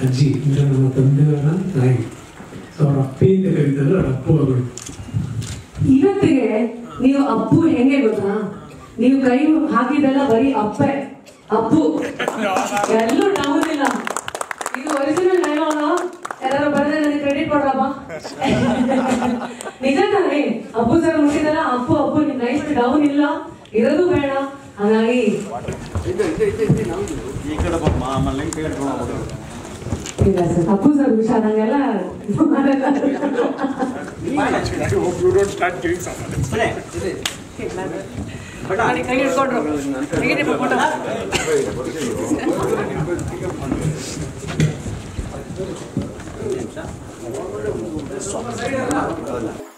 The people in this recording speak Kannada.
ಅಜ್ಜಿ ಅಂದರೆ ನಮ್ಮ ತಂದೆಯವರ ತಾಯಿ ಸೊ ಅವ್ರ ಅಪ್ಪಿ ಅಂತ ಕರೀತಾರೆ ಅವ್ರ ಅಪ್ಪು ಅವರು ಇವತ್ತಿಗೆ ನೀವು ಅಪ್ಪು ಹೆಂಗೆ ಗೊತ್ತಾ ನೀವು ಕೈ ಹಾಕಿದೆಲ್ಲ ಬರೀ ಅಪ್ಪೆ ಅಪ್ಪು ಎಲ್ಲೂ ನಮ್ಮದಿಲ್ಲ ಇದು ಒರಿಜಿನಲ್ ಡೈಲಾಗ ಎಲ್ಲರೂ ಬರೆದ್ರೆ ನನಗೆ ಕ್ರೆಡಿಟ್ ಕೊಡ್ರಪ್ಪ ನಿಜ ತಾನೇ ಅಪ್ಪು ಸರ್ ಮುಗಿದಲ್ಲ ಅಪ್ಪು ಅಪ್ಪು ನಿಮ್ ಲೈಫ್ ಡೌನ್ ಇಲ್ಲ ಇರೋದು ಬೇಡ ಹಾಗಾಗಿ ಈ ಕಡೆ ಬಮ್ಮ ಆಮೇಲೆ ಕೈ ಹಿಡ್ಕೊಂಡು ಹೋಗ್ಬಿಡು. ಇಲ್ಲ ಸರ್ ಅಪ್ಪು ಸರ್ ಹುಷಾರ್ ಹಂಗೆಲ್ಲ ಇದು ಮಾಡಲ್ಲ. ಬನ್ನಿ. ಬಡ. ಕೈ ಹಿಡ್ಕೊಂಡ್ರು ತೆಗೀರಿ ಫೋಟೋ ಹೌದಾ?